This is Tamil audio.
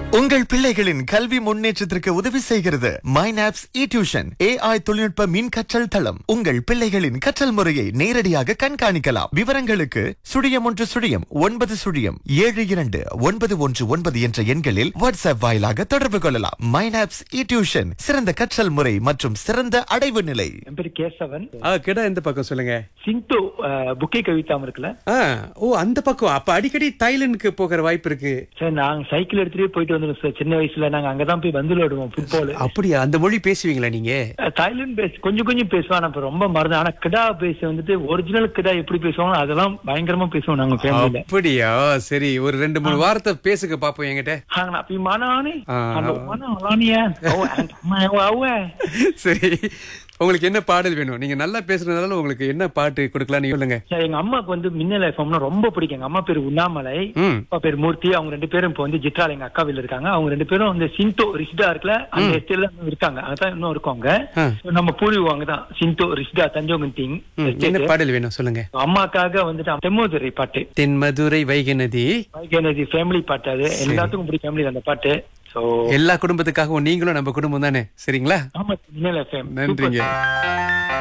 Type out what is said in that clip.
உங்கள் பிள்ளைகளின் கல்வி முன்னேற்றத்திற்கு உதவி செய்கிறது மைனாப்ஸ் இ டியூஷன் ஏஐ தொழில்நுட்ப மின் கற்றல் தளம் உங்கள் பிள்ளைகளின் கற்றல் முறையை நேரடியாக கண்காணிக்கலாம் விவரங்களுக்கு சுழியம் ஒன்று சுழியம் ஒன்பது சுழியம் ஏழு இரண்டு ஒன்பது ஒன்று ஒன்பது என்ற எண்களில் வாட்ஸ்அப் வாயிலாக தொடர்பு கொள்ளலாம் மைனாப்ஸ் இ டியூஷன் சிறந்த கற்றல் முறை மற்றும் சிறந்த அடைவு நிலை என் பேரு கேசவன் ஆ கேடா எந்த பக்கம் சொல்லுங்க சிந்தோ புக்கே கவிதாம் இருக்குல்ல ஆ ஓ அந்த பக்கம் அப்ப அடிக்கடி தாய்லாந்துக்கு போகிற வாய்ப்பு இருக்கு சார் நாங்க சைக்கிள் எடுத்துட்டு போயிட்டு வந்துடும் சார் சின்ன வயசுல நாங்க அங்கதான் போய் வந்து விளையாடுவோம் ஃபுட்பால் அப்படியா அந்த மொழி பேசுவீங்களா நீங்க தாய்லாந்து பேஸ் கொஞ்சம் கொஞ்சம் பேசுவோம் ஆனா இப்ப ரொம்ப மறந்து ஆனா கிடா பேச வந்துட்டு ஒரிஜினல் கிடா எப்படி பேசுவாங்க அதெல்லாம் பயங்கரமா பேசுவோம் நாங்க ஃபேமிலியில அப்படியா சரி ஒரு ரெண்டு மூணு வார்த்தை பேசுங்க பாப்போம் என்கிட்ட Hang nak pergi mana ni? Ah. Hang nak mana lah ni kan? Oh, hang tak main awal-awal. சரி உங்களுக்கு என்ன பாடல் வேணும் நீங்க நல்லா பேசுறதுனால உங்களுக்கு என்ன பாட்டு கொடுக்கலாம்னு சொல்லுங்க சார், எங்க அம்மாக்கு வந்து மின்னல் எஃப்எம்னா ரொம்ப பிடிக்கும் எங்க அம்மா பேரு உண்ணாமலை ம் அப்பா பேர் மூர்த்தி அவங்க ரெண்டு பேரும் இப்போ வந்து ஜிட்ரால எங்க அக்கா வீட்டுல இருக்காங்க அவங்க ரெண்டு பேரும் வந்து சிந்தோ ரிஷ்டா இருக்குல்ல அந்த எஸ்டேட்ல இருக்காங்க அதான் இன்னும் இருக்கவங்க ஆ. நம்ம பூர்வீகம் அங்கதான் சிந்தோ ரிஷ்டா தஞ்சோங்கன் திங் ம், என்ன பாடல் வேணும் சொல்லுங்க அம்மாக்காக வந்துட்டு தெம்மோதுரை பாட்டு தென்மதுரை வைகை நதி வைகநதி ஃபேமிலி பாட்டு அது எல்லாத்துக்கும் பிடிக்கும் ஃபேமிலி அந்த பாட்டு சோ எல்லா குடும்பத்துக்காகவும் நீங்களும் நம்ம குடும்பம் தானே சரிங்களா ஆமா மின்னல் எஃப்எம் நன்றிங்க